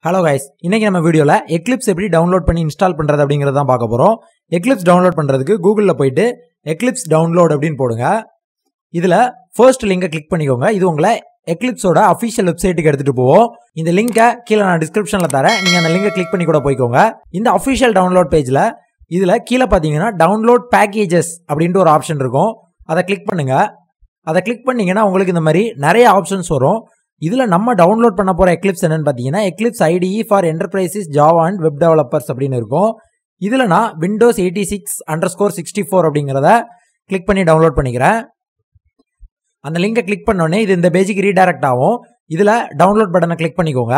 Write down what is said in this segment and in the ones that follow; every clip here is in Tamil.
ஹலோ கைஸ் இன்னைக்கு நம்ம வீடியோவில் எக்லிப்ஸ் எப்படி டவுன்லோட் பண்ணி இன்ஸ்டால் பண்ணுறது அப்படிங்கிறத தான் பார்க்க போகிறோம் எக்லிப்ஸ் டவுன்லோட் பண்ணுறதுக்கு கூகுளில் போயிட்டு எக்லிப்ஸ் டவுன்லோட் அப்படின்னு போடுங்க இதில் ஃபர்ஸ்ட் லிங்கை கிளிக் பண்ணிக்கோங்க இது உங்களை எக்லிப்ஸோட அஃபிஷியல் வெப்சைட்டுக்கு எடுத்துகிட்டு போவோம் இந்த லிங்கை கீழே நான் டிஸ்கிரிப்ஷனில் தரேன் நீங்கள் அந்த லிங்கை கிளிக் பண்ணி கூட போய்க்கோங்க இந்த அஃபிஷியல் டவுன்லோட் பேஜில் இதில் கீழே பார்த்தீங்கன்னா டவுன்லோட் பேக்கேஜஸ் அப்படின்ட்டு ஒரு ஆப்ஷன் இருக்கும் அதை கிளிக் பண்ணுங்க அதை கிளிக் பண்ணீங்கன்னா உங்களுக்கு இந்த மாதிரி நிறைய ஆப்ஷன்ஸ் வரும் இதில் நம்ம டவுன்லோட் பண்ண போகிற எக்லிப்ஸ் என்னன்னு பார்த்தீங்கன்னா Eclipse IDE for enterprises Java and web developers அப்படின்னு இருக்கும் இதில் நான் Windows eighty six underscore sixty four அப்படிங்கிறத கிளிக் பண்ணி டவுன்லோட் பண்ணிக்கிறேன் அந்த லிங்கை கிளிக் பண்ணோடனே இது இந்த பேஜுக்கு ரீடைரக்ட் ஆகும் இதில் டவுன்லோட் பட்டனை கிளிக் பண்ணிக்கோங்க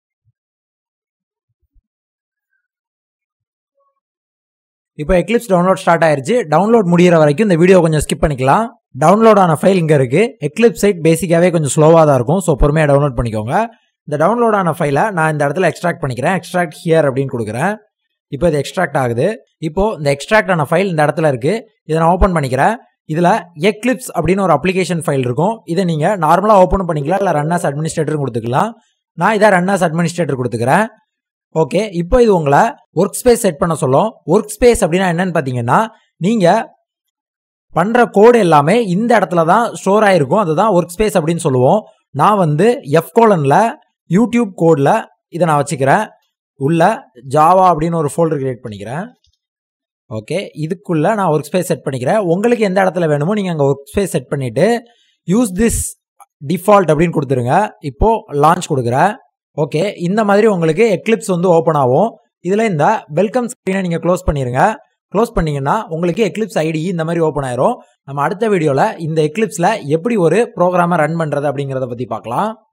இப்போ எக்லிப்ஸ் டவுன்லோட் ஸ்டார்ட் ஆயிருச்சு டவுன்லோட் முடிகிற வரைக்கும் இந்த வீடியோ கொஞ்சம் ஸ்கிப் பண்ணிக்கலாம் டவுன்லோட் ஆன ஃபைல் இங்கே இருக்குது எக்லிப்ஸ் சைட் பேசிக்காகவே கொஞ்சம் ஸ்லோவாக தான் இருக்கும் ஸோ பொறுமையாக டவுன்லோட் பண்ணிக்கோங்க இந்த டவுன்லோட் ஆன ஃபைலை நான் இந்த இடத்துல எக்ஸ்ட்ராக்ட் பண்ணிக்கிறேன் எக்ஸ்ட்ராக்ட் ஹியர் அப்படின்னு கொடுக்குறேன் இப்போ இது எக்ஸ்ட்ராக்ட் ஆகுது இப்போ இந்த எக்ஸ்ட்ராக்ட் ஆன ஃபைல் இந்த இடத்துல இருக்குது இதை நான் ஓப்பன் பண்ணிக்கிறேன் இதில் எக்லிப்ஸ் அப்படின்னு ஒரு அப்ளிகேஷன் ஃபைல் இருக்கும் இதை நீங்கள் நார்மலாக ஓப்பன் பண்ணிக்கலாம் இல்லை ரன் ஆஸ் அட்மினிஸ்ட்ரேட்டர் கொடுத்துக்கலாம் நான் இதை ரன் ஆஸ் அட்மினிஸ்ட்ரேட்டர் கொடுத்துக்கிறேன் ஓகே இப்போ இது உங்களை ஒர்க் ஸ்பேஸ் செட் பண்ண சொல்லும் ஒர்க் ஸ்பேஸ் அப்படின்னா என்னன்னு பார்த்தீங்கன்னா நீங்கள் பண்ணுற கோடு எல்லாமே இந்த இடத்துல தான் ஸ்டோர் ஆகிருக்கும் அதுதான் ஒர்க் ஸ்பேஸ் அப்படின்னு சொல்லுவோம் நான் வந்து எஃப் கோலனில் யூடியூப் கோடில் இதை நான் வச்சுக்கிறேன் உள்ள ஜாவா அப்படின்னு ஒரு ஃபோல்டர் கிரியேட் பண்ணிக்கிறேன் ஓகே இதுக்குள்ளே நான் ஒர்க் ஸ்பேஸ் செட் பண்ணிக்கிறேன் உங்களுக்கு எந்த இடத்துல வேணுமோ நீங்கள் அங்கே ஒர்க் ஸ்பேஸ் செட் பண்ணிவிட்டு யூஸ் திஸ் டிஃபால்ட் அப்படின்னு கொடுத்துருங்க இப்போது லான்ச் கொடுக்குறேன் ஓகே இந்த மாதிரி உங்களுக்கு எக்லிப்ஸ் வந்து ஓப்பன் ஆகும் இதில் இந்த வெல்கம் ஸ்க்ரீனை நீங்கள் க்ளோஸ் பண்ணிடுங்க க்ளோஸ் பண்ணிங்கன்னா உங்களுக்கு எக்லிப்ஸ் ஐடி இந்த மாதிரி ஓப்பன் ஆயிரும் நம்ம அடுத்த வீடியோவில் இந்த எக்லிப்ஸில் எப்படி ஒரு ப்ரோக்ராமை ரன் பண்ணுறது அப்படிங்கிறத பற்றி பார்க்கலாம்